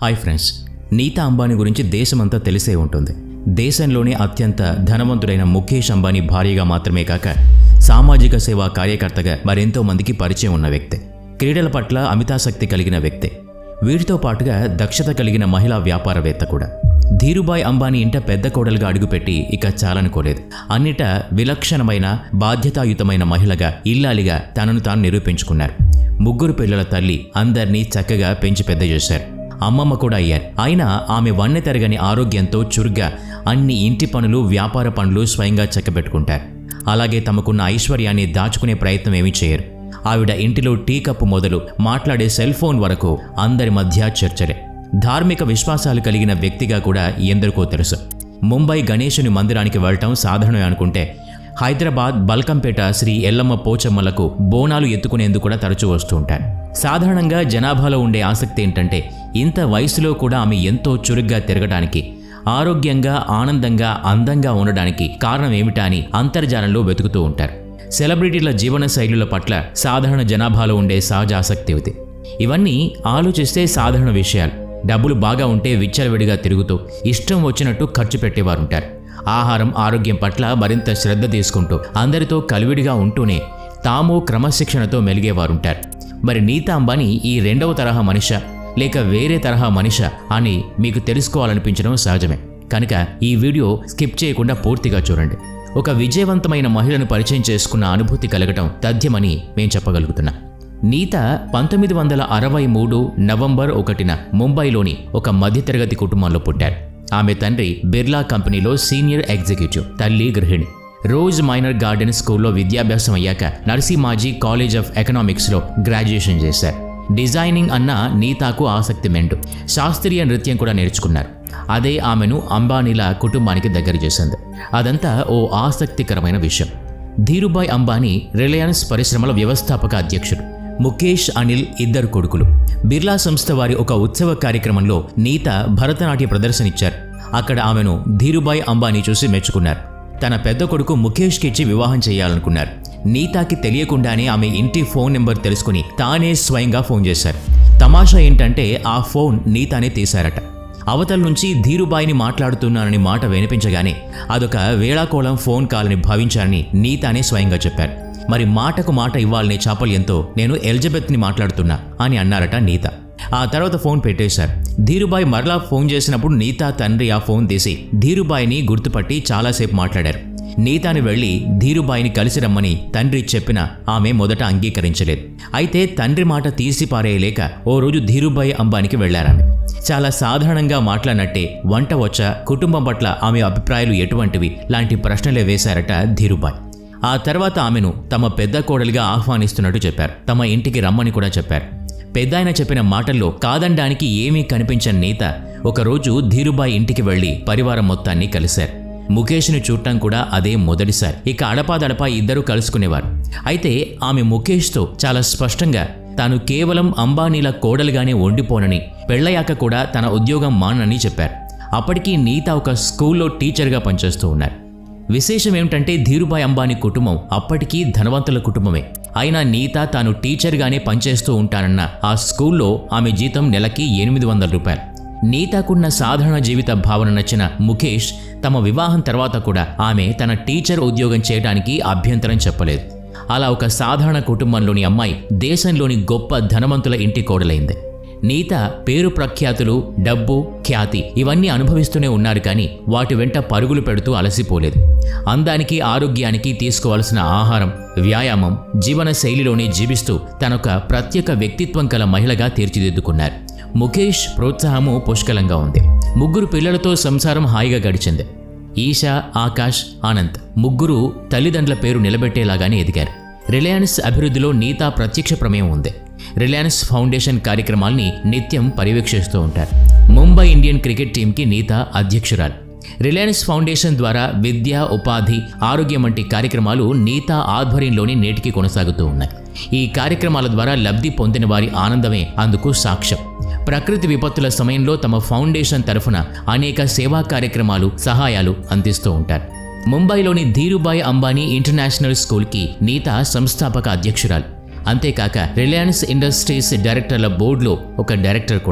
hi friends Nita Ambani గురించి దేశమంతా తెలిసే ఉంటుంది దేశంలోనే అత్యంత ధనవంతుడైన ముఖేష్ అంబానీ భార్యగా మాత్రమే కాక సామాజిక సేవా కార్యకర్తగా మరెంతో మందికి పరిచయం ఉన్న వ్యక్తే క్రీడల పట్ల అమితాసక్తి కలిగిన వ్యక్తే వీటితో పాటుగా దక్షత కలిగిన మహిళా వ్యాపారవేత్త కూడా ధీరుభాయ్ అంబానీ ఇంట పెద్ద కోడలుగా అడుగుపెట్టి ఇక చాలనుకోలేదు అన్నిట విలక్షణమైన బాధ్యతాయుతమైన మహిళగా ఇల్లాలిగా తనను తాను నిరూపించుకున్నారు ముగ్గురు పిల్లల తల్లి అందర్నీ చక్కగా పెంచి పెద్ద చేశారు అమ్మమ్మ కూడా అయ్యారు అయినా ఆమె వన్నె తరగని ఆరోగ్యంతో చురుగ్గా అన్ని ఇంటి పనులు వ్యాపార పనులు స్వయంగా చక్కబెట్టుకుంటారు అలాగే తమకున్న ఐశ్వర్యాన్ని దాచుకునే ప్రయత్నం ఏమీ చేయరు ఆవిడ ఇంటిలో టీ కప్పు మొదలు మాట్లాడే సెల్ ఫోన్ వరకు అందరి మధ్య చర్చలే ధార్మిక విశ్వాసాలు కలిగిన వ్యక్తిగా కూడా ఎందరికో తెలుసు ముంబై గణేశుని మందిరానికి వెళ్ళటం సాధారణమే అనుకుంటే హైదరాబాద్ బల్కంపేట శ్రీ ఎల్లమ్మ పోచమ్మలకు బోనాలు ఎత్తుకునేందుకు కూడా తరచూ వస్తూ ఉంటారు సాధారణంగా జనాభాలో ఉండే ఆసక్తి ఏంటంటే ఇంత వయసులో కూడా ఆమె ఎంతో చురుగ్గా తిరగడానికి ఆరోగ్యంగా ఆనందంగా అందంగా ఉండడానికి కారణం ఏమిటా అని అంతర్జాలంలో వెతుకుతూ ఉంటారు సెలబ్రిటీల జీవన శైలుల పట్ల సాధారణ జనాభాలో ఉండే సహజ ఆసక్తి ఇది ఇవన్నీ ఆలోచిస్తే సాధారణ విషయాలు డబ్బులు బాగా ఉంటే విచ్చలవిడిగా తిరుగుతూ ఇష్టం వచ్చినట్టు ఖర్చు పెట్టేవారుంటారు ఆహారం ఆరోగ్యం పట్ల మరింత శ్రద్ధ తీసుకుంటూ అందరితో కలివిడిగా ఉంటూనే తాము క్రమశిక్షణతో మెలిగేవారుంటారు మరి నీతా అంబానీ ఈ రెండవ తరహా మనిష లేక వేరే తరహా మనిష అని మీకు తెలుసుకోవాలనిపించడం సహజమే కనుక ఈ వీడియో స్కిప్ చేయకుండా పూర్తిగా చూడండి ఒక విజయవంతమైన మహిళను పరిచయం చేసుకున్న అనుభూతి కలగటం తథ్యమని మేం చెప్పగలుగుతున్నాం నీత పంతొమ్మిది వందల అరవై మూడు నవంబర్ ఒకటిన ముంబైలోని ఒక మధ్యతరగతి కుటుంబంలో పుట్టారు ఆమె తండ్రి బిర్లా కంపెనీలో సీనియర్ ఎగ్జిక్యూటివ్ తల్లి గృహిణి రోజ్ మైనర్ గార్డెన్ స్కూల్లో విద్యాభ్యాసం అయ్యాక నర్సీమాజీ కాలేజ్ ఆఫ్ ఎకనామిక్స్లో గ్రాడ్యుయేషన్ చేశారు డిజైనింగ్ అన్న నీతాకు ఆసక్తి మెండు శాస్త్రీయ నృత్యం కూడా నేర్చుకున్నారు అదే ఆమెను అంబానీల కుటుంబానికి దగ్గర చేసింది అదంతా ఓ ఆసక్తికరమైన విషయం ధీరుభాయ్ అంబానీ రిలయన్స్ పరిశ్రమల వ్యవస్థాపక అధ్యక్షుడు ముఖేష్ అనిల్ ఇద్దరు కొడుకులు బిర్లా సంస్థ వారి ఒక ఉత్సవ కార్యక్రమంలో నీత భరతనాట్య ప్రదర్శనిచ్చారు అక్కడ ఆమెను ధీరుభాయ్ అంబానీ చూసి మెచ్చుకున్నారు తన పెద్ద కొడుకు ముఖేష్కి ఇచ్చి వివాహం చేయాలనుకున్నారు నీతాకి తెలియకుండానే ఆమె ఇంటి ఫోన్ నెంబర్ తెలుసుకుని తానే స్వయంగా ఫోన్ చేశారు తమాషా ఏంటంటే ఆ ఫోన్ నీతానే తీశారట అవతల నుంచి ధీరుబాయిని మాట్లాడుతున్నానని మాట వినిపించగానే అదొక వేళాకోళం ఫోన్ కాల్ని భావించారని నీతానే స్వయంగా చెప్పారు మరి మాటకు మాట ఇవ్వాలనే చాపల్యంతో నేను ఎలిజబెత్ని మాట్లాడుతున్నా అని అన్నారట నీత ఆ తర్వాత ఫోన్ పెట్టేశారు ధీరుబాయి మరలా ఫోన్ చేసినప్పుడు నీతా తండ్రి ఆ ఫోన్ తీసి ధీరుబాయిని గుర్తుపట్టి చాలాసేపు మాట్లాడారు నీతాని వెళ్లి ధీరుబాయిని కలిసి రమ్మని తండ్రి చెప్పినా ఆమె మొదట అంగీకరించలేదు అయితే తండ్రి మాట తీసి పారేయలేక ఓ రోజు ధీరుబాయి అంబానికి వెళ్లారామె చాలా సాధారణంగా మాట్లాడినట్టే వంట వచ్చా కుటుంబం పట్ల ఆమె అభిప్రాయాలు ఎటువంటివి లాంటి ప్రశ్నలే వేశారట ధీరుబాయ్ ఆ తర్వాత ఆమెను తమ పెద్ద కోడలిగా ఆహ్వానిస్తున్నట్టు చెప్పారు తమ ఇంటికి రమ్మని కూడా చెప్పారు పెద్దాయన చెప్పిన మాటల్లో కాదనడానికి ఏమీ కనిపించని నేత ఒకరోజు ధీరుబాయ్ ఇంటికి వెళ్లి పరివారం మొత్తాన్ని కలిశారు ముఖేష్ని చూడటం కూడా అదే మొదటిసారి ఇక అడపాదడపా ఇద్దరూ కలుసుకునేవారు అయితే ఆమె ముఖేష్తో చాలా స్పష్టంగా తాను కేవలం అంబానీల కోడలుగానే వండిపోనని పెళ్ళయ్యాక కూడా తన ఉద్యోగం మానని చెప్పారు అప్పటికీ నీత ఒక స్కూల్లో టీచర్గా పనిచేస్తూ ఉన్నారు విశేషం ఏమిటంటే ధీరుభాయ్ అంబానీ కుటుంబం అప్పటికీ ధనవంతుల కుటుంబమే అయినా నీత తాను టీచర్గానే పనిచేస్తూ ఉంటానన్న ఆ స్కూల్లో ఆమె జీతం నెలకి ఎనిమిది వందల రూపాయలు నీతాకున్న సాధారణ జీవిత భావన నచ్చిన ముఖేష్ తమ వివాహం తర్వాత కూడా ఆమె తన టీచర్ ఉద్యోగం చేయడానికి అభ్యంతరం చెప్పలేదు అలా ఒక సాధారణ కుటుంబంలోని అమ్మాయి దేశంలోని గొప్ప ధనవంతుల ఇంటి కోడలైంది నీత పేరు ప్రఖ్యాతులు డబ్బు ఖ్యాతి ఇవన్నీ అనుభవిస్తూనే ఉన్నారు కానీ వాటి వెంట పరుగులు పెడుతూ అలసిపోలేదు అందానికి ఆరోగ్యానికి తీసుకోవాల్సిన ఆహారం వ్యాయామం జీవన శైలిలోనే జీవిస్తూ తనొక ప్రత్యేక వ్యక్తిత్వం కల మహిళగా తీర్చిదిద్దుకున్నారు ముఖేష్ ప్రోత్సాహము పుష్కలంగా ఉంది ముగ్గురు పిల్లలతో సంసారం హాయిగా గడిచింది ఈషా ఆకాష్ ఆనంద్ ముగ్గురు తల్లిదండ్రుల పేరు నిలబెట్టేలాగానే ఎదిగారు రిలయన్స్ అభివృద్ధిలో నీతా ప్రత్యక్ష ప్రమేయం ఉంది రిలయన్స్ ఫౌండేషన్ కార్యక్రమాల్ని నిత్యం పర్యవేక్షిస్తూ ఉంటారు ముంబై ఇండియన్ క్రికెట్ టీంకి నీత అధ్యక్షురాలు రిలయన్స్ ఫౌండేషన్ ద్వారా విద్య ఉపాధి ఆరోగ్యం వంటి కార్యక్రమాలు నీతా ఆధ్వర్యంలోనే నేటికి కొనసాగుతూ ఉన్నాయి ఈ కార్యక్రమాల ద్వారా లబ్ధి పొందిన వారి ఆనందమే అందుకు సాక్ష్యం ప్రకృతి విపత్తుల సమయంలో తమ ఫౌండేషన్ తరఫున అనేక సేవా కార్యక్రమాలు సహాయాలు అందిస్తూ ఉంటారు ముంబైలోని ధీరుభాయ్ అంబానీ ఇంటర్నేషనల్ స్కూల్కి నీత సంస్థాపక అధ్యక్షురాలు అంతేకాక రిలయన్స్ ఇండస్ట్రీస్ డైరెక్టర్ల బోర్డులో ఒక డైరెక్టర్ కూడా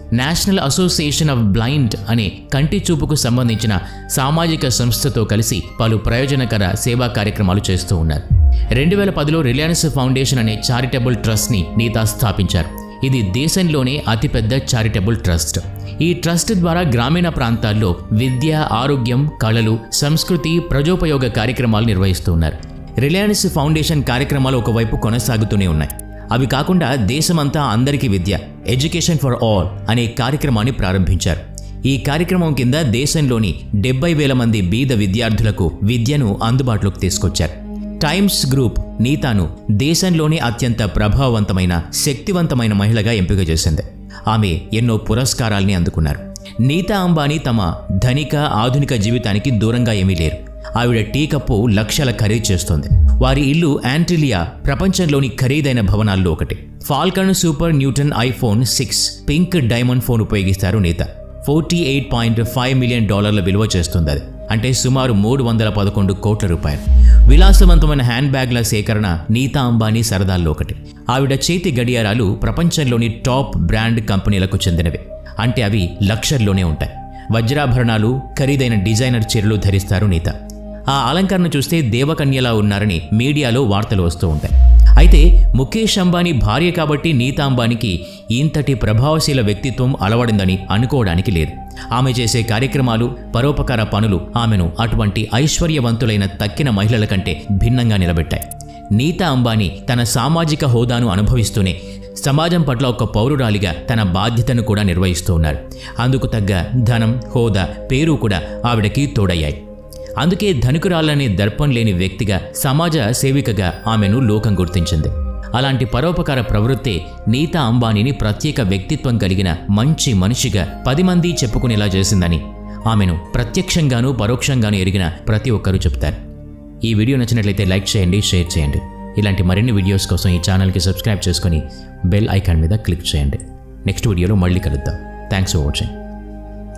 నేషనల్ అసోసియేషన్ ఆఫ్ బ్లైండ్ అనే కంటి చూపుకు సంబంధించిన సామాజిక సంస్థతో కలిసి పలు ప్రయోజనకర సేవా కార్యక్రమాలు చేస్తూ ఉన్నారు రెండు వేల పదిలో రిలయన్స్ ఫౌండేషన్ అనే చారిటబుల్ ట్రస్ట్ని నీతా స్థాపించారు ఇది దేశంలోనే అతిపెద్ద చారిటబుల్ ట్రస్ట్ ఈ ట్రస్ట్ ద్వారా గ్రామీణ ప్రాంతాల్లో విద్య ఆరోగ్యం కళలు సంస్కృతి ప్రజోపయోగ కార్యక్రమాలు నిర్వహిస్తూ ఉన్నారు రిలయన్స్ ఫౌండేషన్ కార్యక్రమాలు ఒకవైపు కొనసాగుతూనే ఉన్నాయి అవి కాకుండా దేశమంతా అందరికీ విద్య ఎడ్యుకేషన్ ఫర్ ఆల్ అనే కార్యక్రమాన్ని ప్రారంభించారు ఈ కార్యక్రమం కింద దేశంలోని డెబ్బై వేల మంది బీద విద్యార్థులకు విద్యను అందుబాటులోకి తీసుకొచ్చారు టైమ్స్ గ్రూప్ నీతాను దేశంలోనే అత్యంత ప్రభావవంతమైన శక్తివంతమైన మహిళగా ఎంపిక చేసింది ఆమె ఎన్నో పురస్కారాల్ని అందుకున్నారు నీతా అంబానీ తమ ధనిక ఆధునిక జీవితానికి దూరంగా ఏమీ లేరు ఆవిడ టీ కప్పు లక్షల ఖరీదు చేస్తోంది వారి ఇల్లు యాంటిలియా ప్రపంచంలోని ఖరీదైన భవనాల్లో ఒకటి Falcon super newton iPhone six pink diamond phone ఉపయోగిస్తారు Nita forty eight point five million డాలర్ల విలువ చేస్తుంది అది అంటే సుమారు మూడు వందల పదకొండు కోట్ల రూపాయలు విలాసవంతమైన హ్యాండ్ బ్యాగ్ల సేకరణ నీతా అంబానీ సరదాల్లో ఒకటి ఆవిడ చేతి గడియారాలు ప్రపంచంలోని టాప్ బ్రాండ్ కంపెనీలకు చెందినవి అంటే అవి లక్షల్లోనే ఉంటాయి వజ్రాభరణాలు ఖరీదైన డిజైనర్ చీరలు ధరిస్తారు నీత ఆ అలంకరణ చూస్తే దేవకన్యలా ఉన్నారని మీడియాలో వార్తలు వస్తూ ఉంటాయి అయితే ముఖేష్ అంబానీ భార్య కాబట్టి నీతా అంబానీకి ఇంతటి ప్రభావశీల వ్యక్తిత్వం అలవడిందని అనుకోవడానికి లేదు ఆమె చేసే కార్యక్రమాలు పరోపకార పనులు ఆమెను అటువంటి ఐశ్వర్యవంతులైన తక్కిన మహిళల కంటే భిన్నంగా నిలబెట్టాయి నీతా అంబానీ తన సామాజిక హోదాను అనుభవిస్తూనే సమాజం పట్ల ఒక పౌరురాలిగా తన బాధ్యతను కూడా నిర్వహిస్తూ ఉన్నారు అందుకు తగ్గ ధనం హోదా పేరు కూడా ఆవిడకి తోడయ్యాయి అందుకే ధనికురాలనే దర్పం లేని వ్యక్తిగా సమాజ సేవికగా ఆమెను లోకం గుర్తించింది అలాంటి పరోపకార ప్రవృత్తే నీతా అంబానీని ప్రత్యేక వ్యక్తిత్వం కలిగిన మంచి మనిషిగా పది మంది చెప్పుకునేలా చేసిందని ఆమెను ప్రత్యక్షంగానూ పరోక్షంగానూ ఎరిగిన ప్రతి ఒక్కరూ చెప్తారు ఈ వీడియో నచ్చినట్లయితే లైక్ చేయండి షేర్ చేయండి ఇలాంటి మరిన్ని వీడియోస్ కోసం ఈ ఛానల్కి సబ్స్క్రైబ్ చేసుకొని బెల్ ఐకాన్ మీద క్లిక్ చేయండి నెక్స్ట్ వీడియోలో మళ్ళీ కలుద్దాం థ్యాంక్స్ ఫర్ వాచింగ్